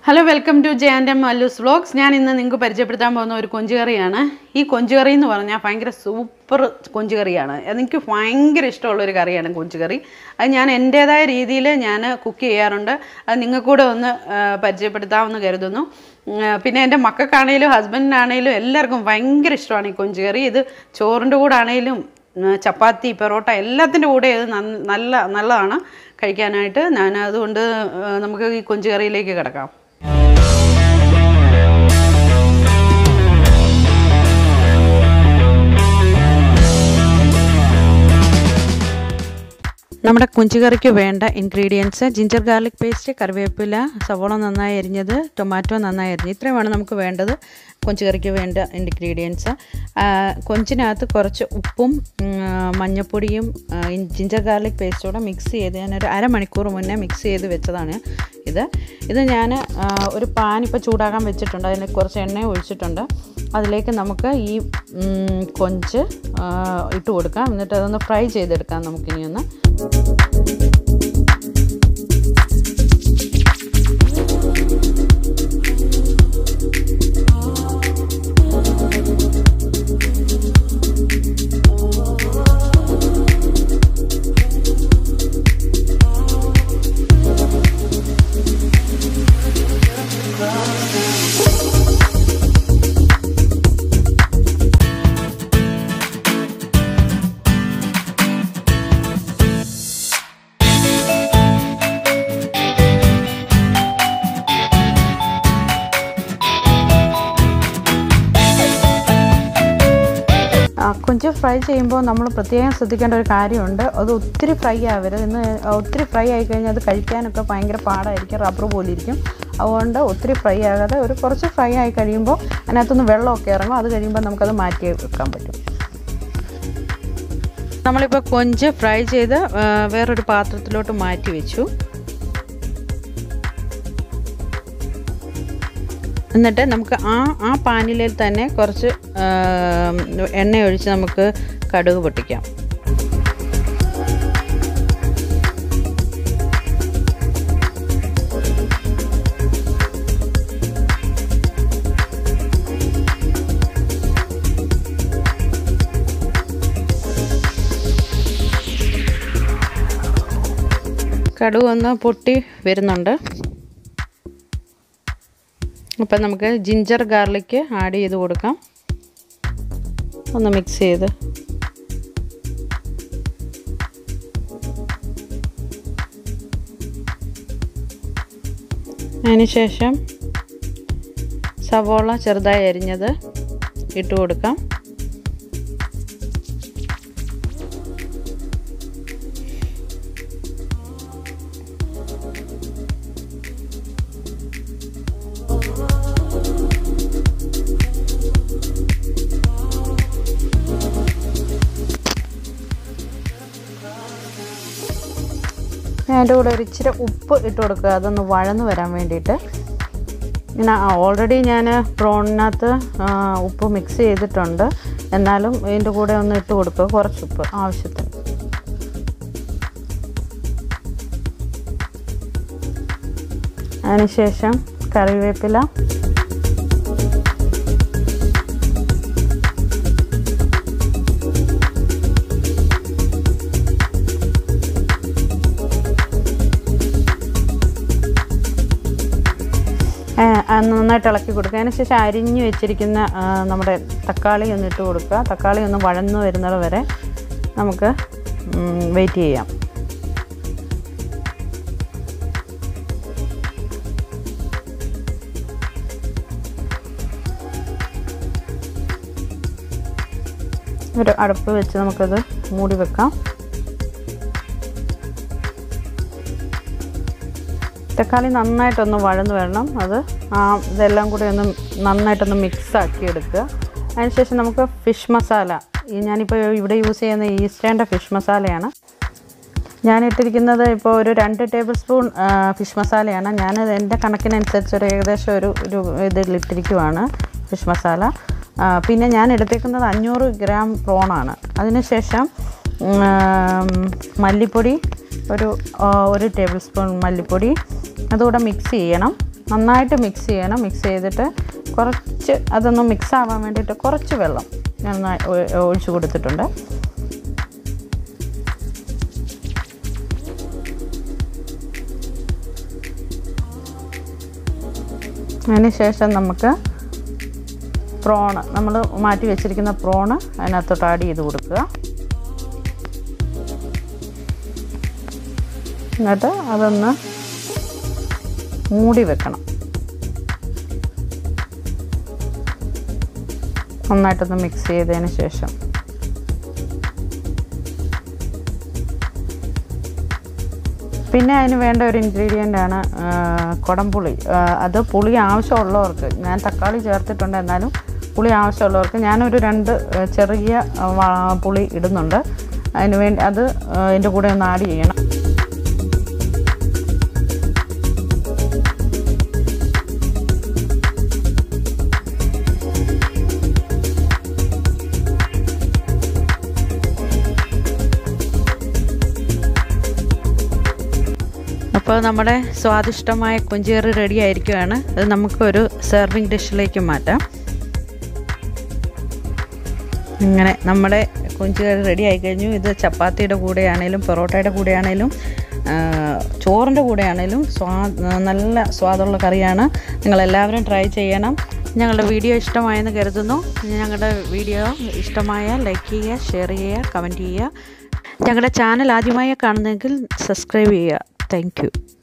hello welcome to J and M Mallus vlogs ഞാൻ ഇന്ന് നിങ്ങൾക്ക് പരിചയപ്പെടുത്താൻ പോകുന്ന ഒരു കൊഞ്ചുകറിയാണ് ഈ കൊഞ്ചുകറി എന്ന് പറഞ്ഞാൽ ഭയങ്കര സൂപ്പർ കൊഞ്ചുകറിയാണ് എനിക്ക് ഭയങ്കര ഇഷ്ടമുള്ള ഒരു കറിയാണ് കൊഞ്ചുകറി അത് ഞാൻ എൻ്റേതായ രീതിയിൽ ഞാൻ കുക്ക് ചെയ്യാറുണ്ട് അത് നിങ്ങൾക്കൂടെ ഒന്ന് ആ, പരിചയപ്പെടുത്താമെന്ന് കരുതുന്നു ഉം, ആ, പിന്നെ എൻ്റെ മക്കൾക്കാണേലും ഹസ്ബൻഡിനാണേലും എല്ലാവർക്കും ഭയങ്കര ഇഷ്ടമാണ് ഈ കൊഞ്ചുകറി ഇത് ചോറിൻ്റെ കൂടെ ആണേലും ഉം, ചപ്പാത്തി പെറോട്ട എല്ലാത്തിൻ്റെ കൂടെ ഇത് നന്ന- നല്ല നല്ലതാണ് കഴിക്കാനായിട്ട് ഞാൻ അതുകൊണ്ട് ആ, നമുക്ക് ഈ കൊഞ്ചുകറിയിലേക്ക് കിടക്കാം നമ്മുടെ കുഞ്ചുകറിക്ക് വേണ്ട ഇൻഗ്രീഡിയൻസ് ജിഞ്ചർ ഗാർലിക് പേസ്റ്റ് കറിവേപ്പില സവോള നന്നായി അരിഞ്ഞത് ടൊമാറ്റോ നന്നായി അരിഞ്ഞത് ഇത്രയുമാണ് നമുക്ക് വേണ്ടത് കൊഞ്ചുകറിക്ക് വേണ്ട ഇൻഗ്രീഡിയൻസ് കൊഞ്ചിനകത്ത് കുറച്ച് ഉപ്പും ഉം, ആ, മഞ്ഞൾപ്പൊടിയും ആ, ഇൻ- ജിഞ്ചർ ഗാർലിക് പേസ്റ്റോടെ മിക്സ് ചെയ്ത് ഞാനൊരു അരമണിക്കൂർ മുന്നേ മിക്സ് ചെയ്ത് വെച്ചതാണ് ഇത് ഇത് ഞാൻ ഒരു പാൻ ഇപ്പോൾ ചൂടാക്കാൻ വെച്ചിട്ടുണ്ട് അതിന് കുറച്ച് എണ്ണ ഒഴിച്ചിട്ടുണ്ട് അതിലേക്ക് നമുക്ക് ഈ ഉം, കൊഞ്ച് ആ, ഇട്ട് കൊടുക്കാം എന്നിട്ട് അതൊന്ന് ഫ്രൈ ചെയ്തെടുക്കാം നമുക്കിനി ഒന്ന് ആ, കൊഞ്ച് ഫ്രൈ ചെയ്യുമ്പോൾ നമ്മൾ പ്രത്യേകം ശ്രദ്ധിക്കേണ്ട ഒരു കാര്യമുണ്ട് അത് ഒത്തിരി ഫ്രൈ ആവരുത് ഇന്ന് ഒത്തിരി ഫ്രൈ ആയി കഴിഞ്ഞാൽ അത് കഴിക്കാനൊക്കെ ഭയങ്കര പാടായിരിക്കും റബ്ബർ പോലെ ഇരിക്കും അതുകൊണ്ട് ഒത്തിരി ഫ്രൈ ആകാതെ ഒരു കുറച്ച് ഫ്രൈ ആയി കഴിയുമ്പോൾ അതിനകത്തുനിന്ന് വെള്ളമൊക്കെ ഇറങ്ങും അത് കഴിയുമ്പോൾ നമുക്കത് മാറ്റി വെക്കാൻ പറ്റും നമ്മളിപ്പോൾ കൊഞ്ച് ഫ്രൈ ചെയ്ത് ആ, വേറൊരു പാത്രത്തിലോട്ട് മാറ്റി വെച്ചു എന്നിട്ട് നമുക്ക് ആ ആ പാനിൽ തന്നെ കുറച്ച് ആ, എണ്ണ ഒഴിച്ച് നമുക്ക് കടുക് പൊട്ടിക്കാം കടുക് ഒന്ന് പൊട്ടി വരുന്നുണ്ട് അപ്പം നമുക്ക് ജിഞ്ചർ ഗാർലിക്ക് ആഡ് ചെയ്ത് കൊടുക്കാം ഒന്ന് മിക്സ് ചെയ്ത് അതിനുശേഷം സവോള ചെറുതായി അരിഞ്ഞത് ഇട്ട് കൊടുക്കാം അതിൻ്റെ കൂടെ ഒരു ഇച്ചിരി ഉപ്പ് ഇട്ട് കൊടുക്കുക അതൊന്ന് വഴന്ന് വരാൻ വേണ്ടിയിട്ട് പിന്നെ ഓൾറെഡി ഞാൻ പ്രോണിനകത്ത് ഉപ്പ് മിക്സ് ചെയ്തിട്ടുണ്ട് എന്നാലും ഇതിൻ്റെ കൂടെ ഒന്ന് ഇട്ട് കൊടുക്കുക കുറച്ച് ഉപ്പ് ആവശ്യത്തിന് അതിനുശേഷം കറിവേപ്പില ആ, ആ, നന്നായിട്ട് ഇളക്കി കൊടുക്കുക അതിനുശേഷം അരിഞ്ഞു വെച്ചിരിക്കുന്ന ആ, നമ്മുടെ തക്കാളി ഒന്ന് ഇട്ട് കൊടുക്കുക തക്കാളി ഒന്ന് വഴന്നു വരുന്നത് വരെ നമുക്ക് വെയിറ്റ് ചെയ്യാം ഒരു അടുപ്പ് വെച്ച് നമുക്കത് മൂടി വെക്കാം തക്കാളി നന്നായിട്ടൊന്ന് വഴന്ന് വരണം അത് ആ ഇതെല്ലാം കൂടി ഒന്ന് നന്നായിട്ടൊന്ന് മിക്സ് ആക്കി എടുക്കുക അതിനുശേഷം നമുക്ക് ഫിഷ് മസാല ഈ ഞാനിപ്പോൾ ഇവിടെ യൂസ് ചെയ്യുന്ന ഈസ്റ്റേൻ്റെ ഫിഷ് മസാലയാണ് ഞാൻ ഇട്ടിരിക്കുന്നത് ഇപ്പോൾ ഒരു രണ്ട് ടേബിൾ സ്പൂൺ ഫിഷ് മസാലയാണ് ഞാൻ എൻ്റെ കണക്കിനനുസരിച്ച് ഒരു ഏകദേശം ഒരു ഒരു ഇതിൽ ഇട്ടിരിക്കുവാണ് ഫിഷ് മസാല ആ, പിന്നെ ഞാൻ എടുത്തേക്കുന്നത് അഞ്ഞൂറ് ഗ്രാം പ്രോണാണ് അതിനുശേഷം ഉം, മല്ലിപ്പൊടി ഒരു ആ, ഒരു ടേബിൾ സ്പൂൺ മല്ലിപ്പൊടി അതുകൂടെ മിക്സ് ചെയ്യണം നന്നായിട്ട് മിക്സ് ചെയ്യണം മിക്സ് ചെയ്തിട്ട് കുറച്ച് അതൊന്ന് മിക്സ് ആവാൻ വേണ്ടിയിട്ട് കുറച്ച് വെള്ളം നന്നായി ഒ- ഒഴിച്ച് കൊടുത്തിട്ടുണ്ട് അതിന് ശേഷം നമുക്ക് പ്രോണ് നമ്മൾ മാറ്റി വെച്ചിരിക്കുന്ന പ്രോണ് അതിനകത്തോട്ട് ആഡ് ചെയ്ത് കൊടുക്കുക എന്നിട്ട് അതൊന്ന് മൂടി വെക്കണം നന്നായിട്ടൊന്ന് മിക്സ് ചെയ്തതിന് ശേഷം പിന്നെ അതിന് വേണ്ട ഒരു ഇൻഗ്രീഡിയൻ്റ് ആണ് ആ, കുടംപുളി ആ, അത് പുളി ആവശ്യമുള്ളവർക്ക് ഞാൻ തക്കാളി ചേർത്തിട്ടുണ്ട് എന്നാലും പുളി ആവശ്യമുള്ളവർക്ക് ഞാനൊരു രണ്ട് ആ, ചെറിയ ആ, വാ- പുളി ഇടുന്നുണ്ട് അതിന് വേണ്ടി അത് ആ, അതിൻ്റെ കൂടെ ഒന്ന് ആഡ് ചെയ്യണം അപ്പോൾ നമ്മുടെ സ്വാദിഷ്ടമായ കൊഞ്ചേറി റെഡി ആയിരിക്കുകയാണ് അത് നമുക്കൊരു സെർവിങ് ഡിഷിലേക്ക് മാറ്റാം ഇങ്ങനെ നമ്മുടെ കൊഞ്ചുകറി റെഡി ആയി കഴിഞ്ഞു ഇത് ചപ്പാത്തിയുടെ കൂടെയാണേലും പൊറോട്ടയുടെ കൂടെയാണേലും ആ, ചോറിൻ്റെ കൂടെയാണേലും സ്വാ നല്ല സ്വാദുള്ള കറിയാണ് നിങ്ങളെല്ലാവരും ട്രൈ ചെയ്യണം ഞങ്ങളുടെ വീഡിയോ ഇഷ്ടമായെന്ന് കരുതുന്നു ഞങ്ങളുടെ വീഡിയോ ഇഷ്ടമായ ലൈക്ക് ചെയ്യുക ഷെയർ ചെയ്യുക കമൻറ്റ് ചെയ്യുക ഞങ്ങളുടെ ചാനൽ ആദ്യമായി കാണുന്നെങ്കിൽ സബ്സ്ക്രൈബ് ചെയ്യുക താങ്ക്